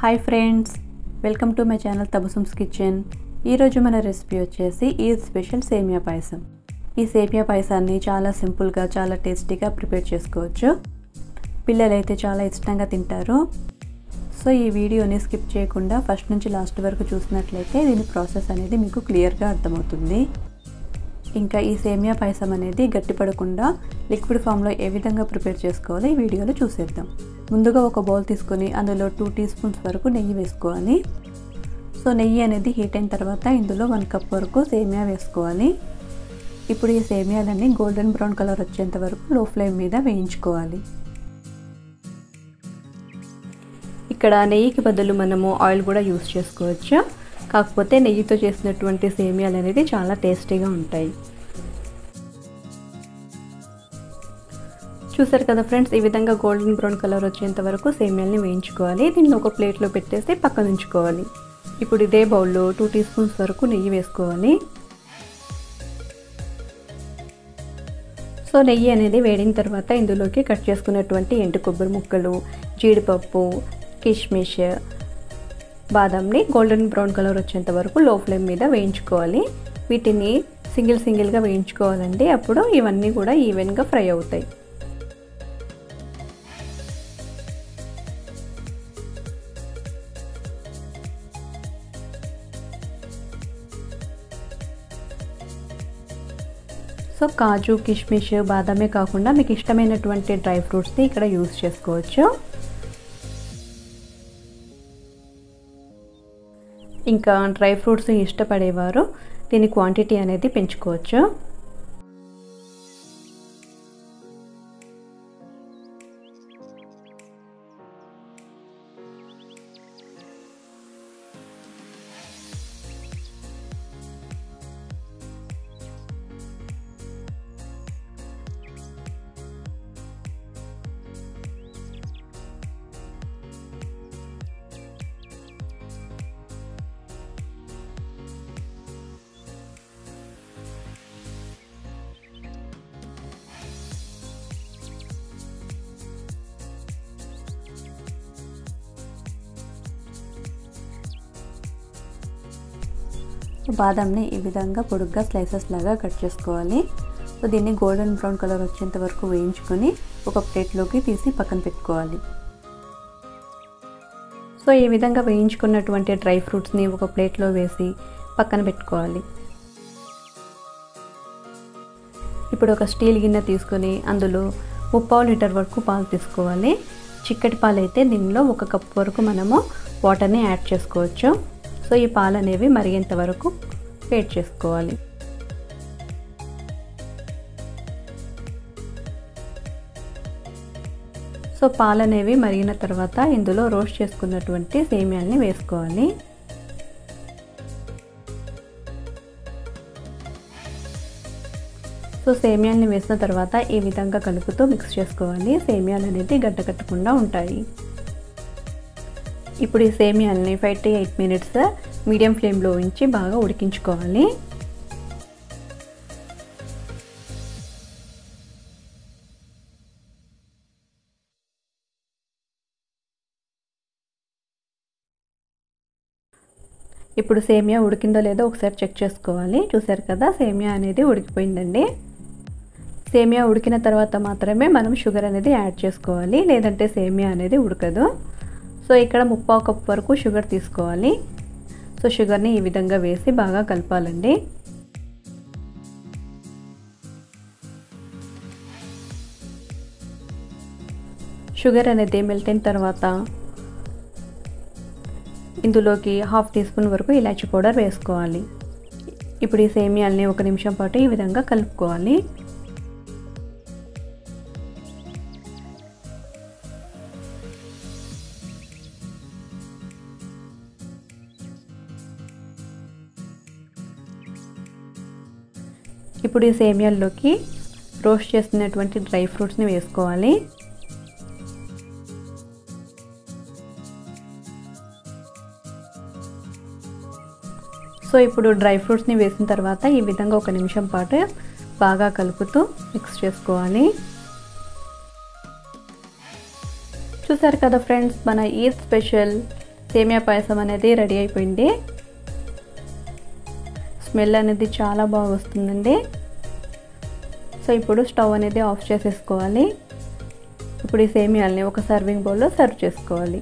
hi friends welcome to my channel Tabassum's kitchen ఈరోజు మన recipe వచ్చేసి ఈద్ స్పెషల్ సేమియా పాయసం ఈ సేమియా పాయసాన్ని చాలా సింపుల్గా చాలా టేస్టీగా ప్రిపేర్ చేసుకోవచ్చు పిల్లలైతే చాలా ఇష్టంగా తింటారు సో ఈ వీడియోని స్కిప్ చేయకుండా ఫస్ట్ నుంచి లాస్ట్ వరకు చూసినట్లయితే దీని ప్రాసెస్ అనేది మీకు క్లియర్గా అర్థమవుతుంది ఇంకా ఈ సేమియా పాయసం అనేది గట్టిపడకుండా లిక్విడ్ ఫామ్లో ఏ విధంగా ప్రిపేర్ చేసుకోవాలో ఈ వీడియోలో చూసేద్దాం ముందుగా ఒక బౌల్ తీసుకొని అందులో టూ టీ స్పూన్స్ వరకు నెయ్యి వేసుకోవాలి సో నెయ్యి అనేది హీట్ అయిన తర్వాత ఇందులో వన్ కప్ వరకు సేమియా వేసుకోవాలి ఇప్పుడు ఈ సేమియాలన్నీ గోల్డెన్ బ్రౌన్ కలర్ వచ్చేంత వరకు లో ఫ్లేమ్ మీద వేయించుకోవాలి ఇక్కడ నెయ్యికి బదులు మనము ఆయిల్ కూడా యూస్ చేసుకోవచ్చు కాకపోతే నెయ్యితో చేసినటువంటి సేమియాలు అనేది చాలా టేస్టీగా ఉంటాయి చూసారు కదా ఫ్రెండ్స్ ఈ విధంగా గోల్డెన్ బ్రౌన్ కలర్ వచ్చేంత వరకు సేమియాల్ని వేయించుకోవాలి దీన్ని ఒక ప్లేట్లో పెట్టేసి పక్కన ఉంచుకోవాలి ఇప్పుడు ఇదే బౌల్లో టూ టీ స్పూన్స్ వరకు నెయ్యి వేసుకోవాలి సో నెయ్యి అనేది వేడిన తర్వాత ఇందులోకి కట్ చేసుకున్నటువంటి ఎండు కొబ్బరి ముక్కలు జీడిపప్పు కిష్మిష్ బాదంని గోల్డెన్ బ్రౌన్ కలర్ వచ్చేంత వరకు లో ఫ్లేమ్ మీద వేయించుకోవాలి వీటిని సింగిల్ సింగిల్గా వేయించుకోవాలండి అప్పుడు ఇవన్నీ కూడా ఈవెన్గా ఫ్రై అవుతాయి సో కాజు కిష్మిష్ బాదామే కాకుండా మీకు ఇష్టమైనటువంటి డ్రై ఫ్రూట్స్ని ఇక్కడ యూస్ చేసుకోవచ్చు ఇంకా డ్రై ఫ్రూట్స్ ఇష్టపడేవారు దీని క్వాంటిటీ అనేది పెంచుకోవచ్చు బాదంని ఈ విధంగా పొడుగ్గా స్లైసెస్ లాగా కట్ చేసుకోవాలి సో దీన్ని గోల్డెన్ బ్రౌన్ కలర్ వచ్చేంత వరకు వేయించుకొని ఒక ప్లేట్లోకి తీసి పక్కన పెట్టుకోవాలి సో ఈ విధంగా వేయించుకున్నటువంటి డ్రై ఫ్రూట్స్ని ఒక ప్లేట్లో వేసి పక్కన పెట్టుకోవాలి ఇప్పుడు ఒక స్టీల్ గిన్నె తీసుకొని అందులో ముప్పావు లీటర్ వరకు పాలు తీసుకోవాలి చిక్కటి పాలు అయితే దీనిలో ఒక కప్ వరకు మనము వాటర్ని యాడ్ చేసుకోవచ్చు సో ఈ పాలు అనేవి మరిగేంత వరకు వేట్ చేసుకోవాలి సో పాలు అనేవి మరిగిన తర్వాత ఇందులో రోస్ట్ చేసుకున్నటువంటి సేమియాల్ని వేసుకోవాలి సో సేమియాల్ని వేసిన తర్వాత ఈ విధంగా కలుపుతూ మిక్స్ చేసుకోవాలి సేమియాలు అనేది గడ్డ కట్టకుండా ఉంటాయి ఇప్పుడు ఈ సేమియాల్ని five to eight minutes medium ఫ్లేమ్లో ఉంచి బాగా ఉడికించుకోవాలి ఇప్పుడు సేమియా ఉడికిందో లేదో ఒకసారి చెక్ చేసుకోవాలి చూసారు కదా సేమియా అనేది ఉడికిపోయిందండి సేమియా ఉడికిన తర్వాత మాత్రమే మనం షుగర్ అనేది యాడ్ చేసుకోవాలి లేదంటే సేమియా అనేది ఉడకదు సో ఇక్కడ ముప్పావు కప్ వరకు షుగర్ తీసుకోవాలి సో షుగర్ని ఈ విధంగా వేసి బాగా కలపాలండి షుగర్ అనేది మెల్ట్ అయిన తర్వాత ఇందులోకి హాఫ్ టీ స్పూన్ వరకు ఇలాచీ పౌడర్ వేసుకోవాలి ఇప్పుడు ఈ సేమియాల్ని ఒక నిమిషం పాటు ఈ విధంగా కలుపుకోవాలి ఇప్పుడు ఈ సేమియాల్లోకి రోస్ట్ చేస్తున్నటువంటి డ్రై ఫ్రూట్స్ని వేసుకోవాలి సో ఇప్పుడు డ్రై ఫ్రూట్స్ని వేసిన తర్వాత ఈ విధంగా ఒక నిమిషం పాటు బాగా కలుపుతూ మిక్స్ చేసుకోవాలి చూసారు కదా ఫ్రెండ్స్ మన ఈద్ స్పెషల్ సేమియా పాయసం అనేది రెడీ అయిపోయింది స్మెల్ అనేది చాలా బాగా వస్తుందండి సో ఇప్పుడు స్టవ్ అనేది ఆఫ్ చేసేసుకోవాలి ఇప్పుడు ఈ సేమియాల్ని ఒక సర్వింగ్ బౌల్లో సర్వ్ చేసుకోవాలి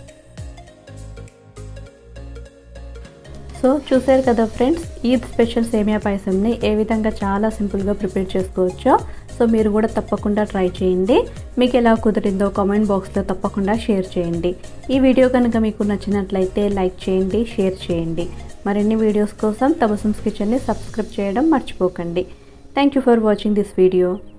సో చూసారు కదా ఫ్రెండ్స్ ఈద్ స్పెషల్ సేమియా పాయసంని ఏ విధంగా చాలా సింపుల్గా ప్రిపేర్ చేసుకోవచ్చో సో మీరు కూడా తప్పకుండా ట్రై చేయండి మీకు ఎలా కుదిరిందో కామెంట్ బాక్స్లో తప్పకుండా షేర్ చేయండి ఈ వీడియో కనుక మీకు నచ్చినట్లయితే లైక్ చేయండి షేర్ చేయండి మరిన్ని వీడియోస్ కోసం తబసమ్స్ కిచెన్ని సబ్స్క్రైబ్ చేయడం మర్చిపోకండి thank you for watching this video